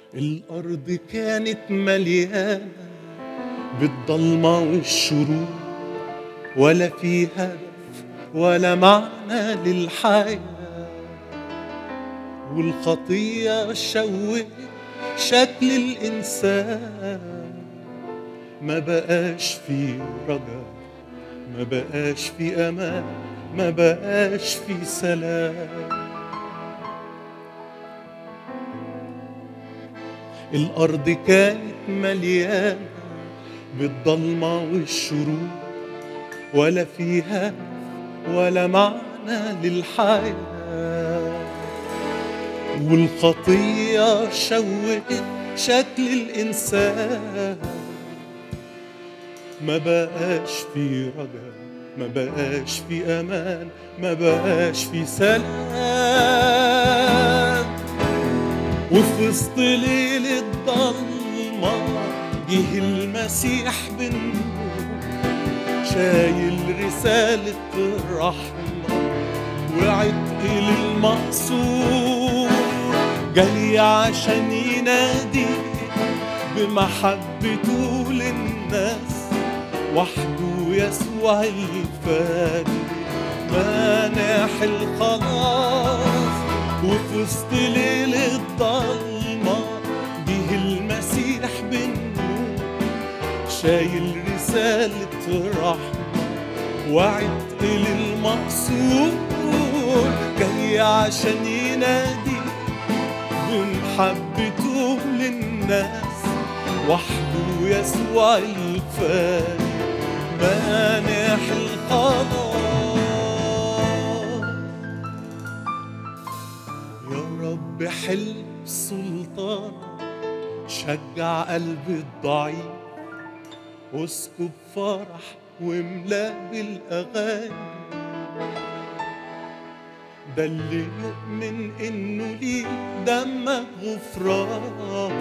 الأرض كانت مليانة بالضلمة والشرور ولا في هدف ولا معنى للحياة والخطية شوهت شكل الإنسان ما بقاش في رجا ما بقاش في أمان ما بقاش في سلام الأرض كانت مليانة بالضلمة والشرور ولا فيها ولا معنى للحياة والخطية شوهت شكل الإنسان ما بقاش في رجا ما بقاش في أمان ما بقاش في سلام وفي وسط ليل الضلمة جه المسيح بالنور شايل رسالة الرحمة وعتق للمقصور جاي عشان ينادي بمحبته للناس وحده يسوع الفادي مانح الخلاص وفي وسط ليل الضلمة جه المسيح بالنور شايل رسالة رحمة وعتق للمقصور جاي عشان ينادي بمحبته للناس وحده يسوع الفادي مانح الخلاص يا رب حل سلطان شجع قلب الضعيف واسكب فرح واملاه بالاغاني ده اللي يؤمن انه ليه دمك غفران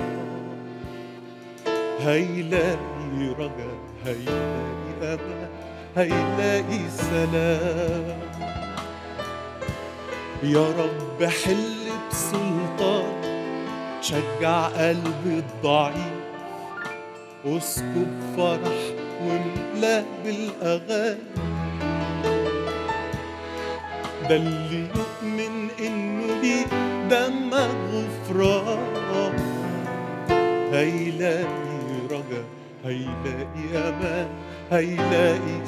هيلاقي رجا هيلاقي امان هيلاقي سلام يا رب حل بسلطان شجع قلب الضعيف اسكب فرح واملاه بالاغاني ده اللي يؤمن انه ليه دمك غفران هيلاقي رجا هيلاقي امان هيلاقي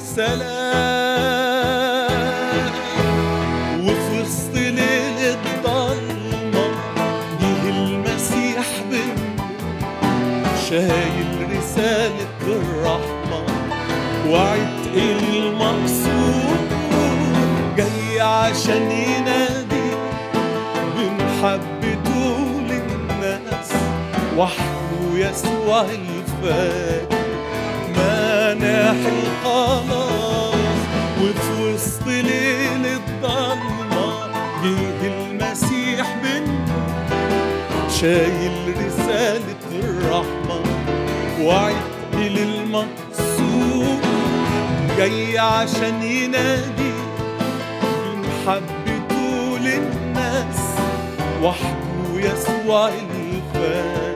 سلام وفي وسط ليل الضلمة جه المسيح بالنور شايل رسالة الرحمة وعتق المقصود جاي عشان ينادي بمحبته للناس وحده يسوع الفادي مانح الخلاص وفي وسط ليل الضلمة جه المسيح بالنور شايل رسالة الرحمة وعتق للمقصود جاي عشان ينادي بمحبته للناس وحده يسوع الفادي